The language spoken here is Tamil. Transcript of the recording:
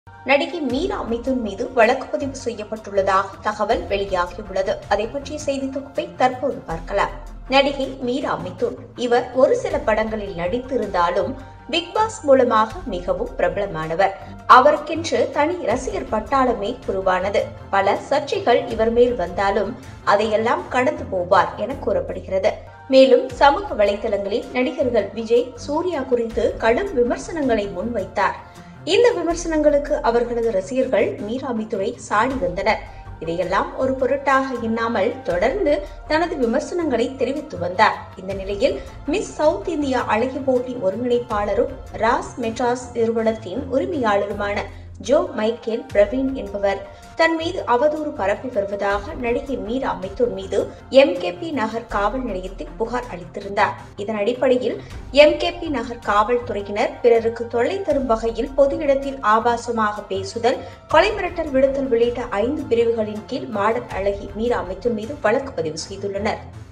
நடிகை மீரா மிதுன் மீது வழக்கு பதிவு செய்யப்பட்டுள்ளதாக தகவல் வெளியாகியுள்ளது அதை பற்றிய செய்தி தொகுப்பை தற்போது பார்க்கலாம் நடிகை மீரா மிதுன் இவர் ஒரு சில படங்களில் நடித்திருந்தாலும் பிக் பாஸ் மூலமாக மிகவும் பிரபலமானவர் அவருக்கென்று தனி ரசிகர் பட்டாளமே உருவானது பல சர்ச்சைகள் இவர் மேல் வந்தாலும் அதையெல்லாம் கடந்து போவார் என கூறப்படுகிறது மேலும் சமூக வலைதளங்களில் நடிகர்கள் விஜய் சூர்யா குறித்து கடும் விமர்சனங்களை முன்வைத்தார் இந்த விமர்சனங்களுக்கு அவர்களது ரசிகர்கள் மீரா மிதுனை சாடி வந்தனர் இதையெல்லாம் ஒரு பொருட்டாக எண்ணாமல் தொடர்ந்து தனது விமர்சனங்களை தெரிவித்து வந்தார் இந்த நிலையில் மிஸ் சவுத் இந்தியா அழகி போட்டி ஒருங்கிணைப்பாளரும் ராஸ் மெட்ராஸ் நிறுவனத்தின் உரிமையாளருமான ஜோ மைக்கேல் பிரவீன் என்பவர் தன் மீது அவதூறு பரப்பி வருவதாக நடிகை மீரா மிதுன் மீது எம்கேபி நகர் காவல் நிலையத்தில் புகார் அளித்திருந்தார் இதன் அடிப்படையில் எம்கேபி நகர் காவல்துறையினர் பிறருக்கு தொல்லை தரும் வகையில் பொது இடத்தில் ஆபாசமாக பேசுதல் கொலை மிரட்டல் விடுத்தல் உள்ளிட்ட ஐந்து பிரிவுகளின் கீழ் மாடல் அழகி மீரா மிதுன் மீது வழக்கு பதிவு செய்துள்ளனர்